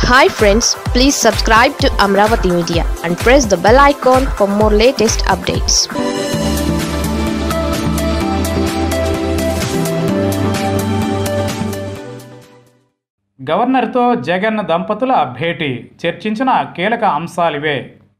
hi friends please subscribe to Amaravati media and press the bell icon for more latest updates గవర్నర్తో జగన్ దంపతుల భేటీ చర్చించిన కీలక అంశాలివే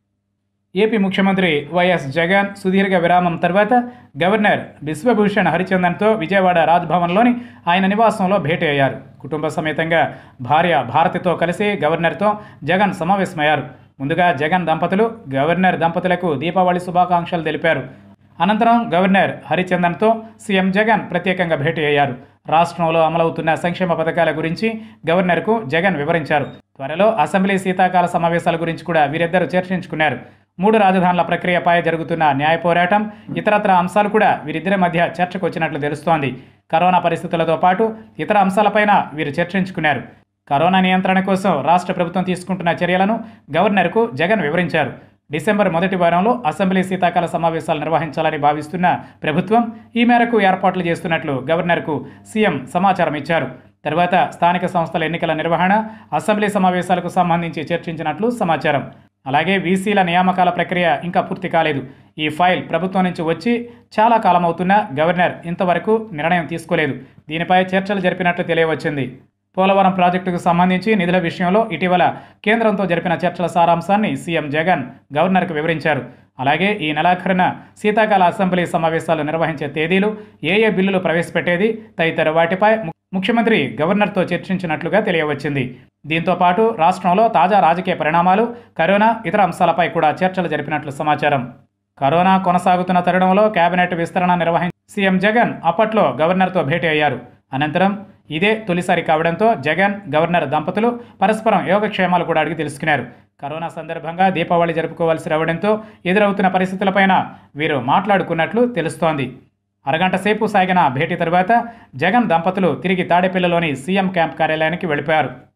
ఏపీ ముఖ్యమంత్రి వైఎస్ జగన్ సుదీర్ఘ విరామం తర్వాత గవర్నర్ బిశ్వభూషణ్ హరిచందన్తో విజయవాడ రాజ్భవన్లోని ఆయన నివాసంలో భేటీ అయ్యారు కుటుంబ సమేతంగా భార్య భారతితో కలిసి గవర్నర్తో జగన్ సమావేశమయ్యారు ముందుగా జగన్ దంపతులు గవర్నర్ దంపతులకు దీపావళి శుభాకాంక్షలు తెలిపారు అనంతరం గవర్నర్ హరిచందన్తో సీఎం జగన్ ప్రత్యేకంగా భేటీ అయ్యారు రాష్ట్రంలో అమలవుతున్న సంక్షేమ పథకాల గురించి గవర్నర్కు జగన్ వివరించారు త్వరలో అసెంబ్లీ శీతాకాల సమావేశాల గురించి కూడా వీరిద్దరూ చర్చించుకున్నారు మూడు రాజధానుల ప్రక్రియపై జరుగుతున్న న్యాయ పోరాటం ఇతరత్ర అంశాలు కూడా వీరిద్దరి మధ్య చర్చకు వచ్చినట్లు తెలుస్తోంది కరోనా పరిస్థితులతో పాటు ఇతర అంశాలపైన వీరు చర్చించుకున్నారు కరోనా నియంత్రణ కోసం రాష్ట్ర ప్రభుత్వం తీసుకుంటున్న చర్యలను గవర్నర్కు జగన్ వివరించారు డిసెంబర్ మొదటి వారంలో అసెంబ్లీ శీతాకాల సమావేశాలు నిర్వహించాలని భావిస్తున్న ప్రభుత్వం ఈ మేరకు ఏర్పాట్లు చేస్తున్నట్లు గవర్నర్కు సీఎం సమాచారం ఇచ్చారు తర్వాత స్థానిక సంస్థల ఎన్నికల నిర్వహణ అసెంబ్లీ సమావేశాలకు సంబంధించి చర్చించినట్లు సమాచారం అలాగే వీసీల నియామకాల ప్రక్రియ ఇంకా పూర్తి కాలేదు ఈ ఫైల్ ప్రభుత్వం నుంచి వచ్చి చాలా కాలం అవుతున్నా గవర్నర్ ఇంతవరకు నిర్ణయం తీసుకోలేదు దీనిపై చర్చలు జరిపినట్లు తెలియవచ్చింది పోలవరం ప్రాజెక్టుకు సంబంధించి నిధుల విషయంలో ఇటీవల కేంద్రంతో జరిపిన చర్చల సారాంశాన్ని సీఎం జగన్ గవర్నర్కు వివరించారు అలాగే ఈ నెలాఖరున శీతాకాల అసెంబ్లీ సమావేశాలు నిర్వహించే తేదీలు ఏ ఏ బిల్లులు ప్రవేశపెట్టేది తదితర వాటిపై ము- ముఖ్యమంత్రి గవర్నర్తో చర్చించినట్లుగా తెలియవచ్చింది దీంతో పాటు రాష్ట్రంలో తాజా రాజకీయ పరిణామాలు కరోనా ఇతర అంశాలపై కూడా చర్చలు జరిపినట్లు సమాచారం కరోనా కొనసాగుతున్న తరుణంలో కేబినెట్ విస్తరణ నిర్వహించి సీఎం జగన్ అప్పట్లో గవర్నర్తో భేటీ అయ్యారు అనంతరం ఇదే తొలిసారి కావడంతో జగన్ గవర్నర్ దంపతులు పరస్పరం యోగక్షేమాలు కూడా అడిగి తెలుసుకున్నారు కరోనా సందర్భంగా దీపావళి జరుపుకోవాల్సి రావడంతో ఎదురవుతున్న పరిస్థితులపైన వీరు మాట్లాడుకున్నట్లు తెలుస్తోంది అరగంట సేపు సాగిన భేటీ తరువాత జగన్ దంపతులు తిరిగి తాడేపల్లిలోని సీఎం క్యాంప్ కార్యాలయానికి వెళ్ళిపోయారు